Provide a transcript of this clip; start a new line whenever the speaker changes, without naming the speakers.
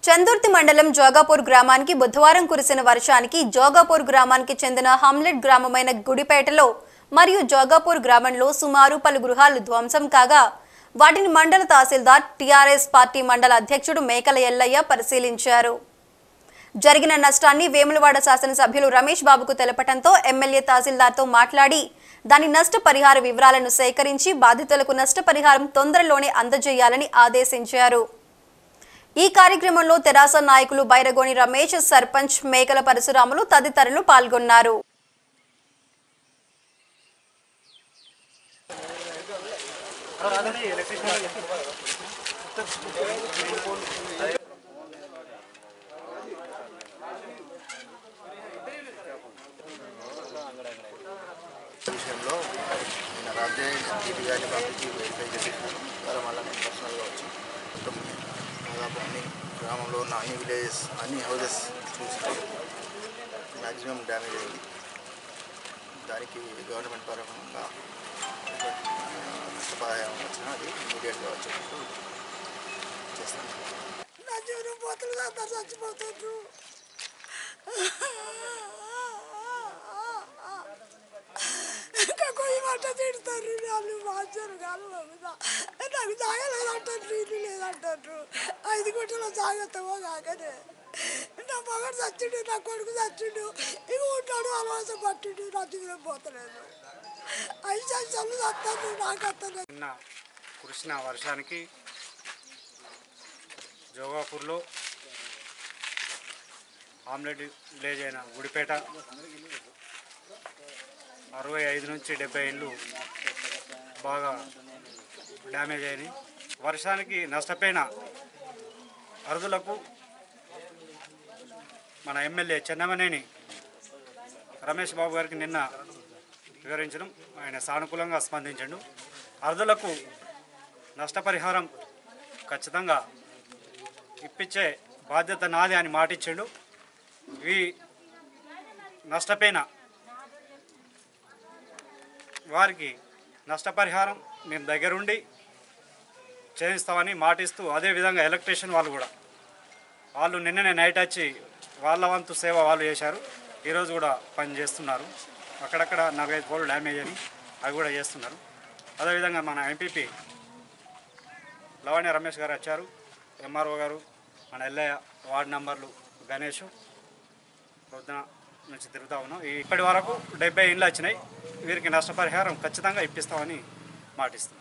చందుర్తి మండలం జోగాపూర్ గ్రామానికి బుధవారం కురిసిన వర్షానికి జోగాపూర్ గ్రామానికి చెందిన హమ్లెట్ గ్రామమైన గుడిపేటలో మరియు జోగాపూర్ గ్రామంలో సుమారు పలు గృహాలు ధ్వంసం కాగా వాటిని మండల తహసీల్దార్ టీఆర్ఎస్ పార్టీ మండల అధ్యక్షుడు మేకల ఎల్లయ్య పరిశీలించారు జరిగిన నష్టాన్ని వేములవాడ శాసనసభ్యులు రమేష్ బాబుకు తెలపడంతో ఎమ్మెల్యే తహసీల్దార్తో మాట్లాడి దాని నష్టపరిహార వివరాలను సేకరించి బాధితులకు నష్టపరిహారం తొందరలోనే అందజేయాలని ఆదేశించారు ఈ కార్యక్రమంలో తెరాస నాయకులు బైరగోని రమేష్ సర్పంచ్ మేకల పరశురాములు తదితరులు పాల్గొన్నారు
విషయంలో నేను రాజ్య జీపీ గారిని పంపించి వెరిఫై చేసేసాను తర్వాత మళ్ళీ నేను పర్సనల్గా వచ్చి మొత్తం దాదాపు అన్ని గ్రామంలో ఉన్న అన్ని విలేజెస్ అన్ని హౌజెస్ చూసి మ్యాక్సిమం డ్యామేజ్ అయింది దానికి గవర్నమెంట్ పరంగా నష్టపరిహారం వచ్చిన అది ఇమీడియట్గా వచ్చేటట్టు చేస్తాను
నా జీవనం పోతుంది అందరు చచ్చిపోతుండ్రు ఇంకా కొయ్యి మంట తిడతారు వాళ్ళు మార్చారు కాదు మీద నాకు జాగలేదంటారు నీళ్ళు లేదంటారు ఐదు గుంటల జాగ్రత్తమో కాకనే నా మగడు చచ్చిండు నా కొడుకు చచ్చిండు ఇక ఉంటాడు అలవాసం పట్టిండు నా జీవనం పోతలేదు ఐదు సంవత్సరాలు చస్తాను నాకు అత్తలేదు
నిన్న కురిసిన వర్షానికి జోగాపూర్లో ఆమ్లెట్ విలేజ్ అయిన గుడిపేట అరవై ఐదు నుంచి డెబ్బై ఇళ్ళు బాగా డ్యామేజ్ అయినాయి వర్షానికి నష్టపోయిన అరుదులకు మన ఎమ్మెల్యే చెన్నమనేని రమేష్ బాబు గారికి నిన్న వివరించడం ఆయన సానుకూలంగా స్పందించండు అర్ధులకు నష్టపరిహారం ఖచ్చితంగా ఇప్పించే బాధ్యత నాది అని మాటిచ్చాడు ఇవి నష్టపోయిన వారికి నష్టపరిహారం మేము దగ్గరుండి చేయిస్తామని మాటిస్తూ అదేవిధంగా ఎలక్ట్రీషియన్ వాళ్ళు కూడా వాళ్ళు నిన్ననే నైట్ వచ్చి వాళ్ళ వంతు సేవ వాళ్ళు చేశారు ఈరోజు కూడా పని చేస్తున్నారు అక్కడక్కడ నాలుగైదు పోలు డ్యామేజ్ అని అవి కూడా చేస్తున్నారు అదేవిధంగా మన ఎంపీపీ లవణ్య రమేష్ గారు వచ్చారు ఎంఆర్ఓ గారు మన ఎల్లయ్య వార్డు నంబర్లు గణేష్ పొద్దున నుంచి తిరుగుతూ ఉన్నాం ఈ- ఇప్పటి వరకు డెబ్బై ఇండ్లు వచ్చినాయి వీరికి నష్టపరిహారం ఖచ్చితంగా ఇప్పిస్తామని మాటిస్తున్నాం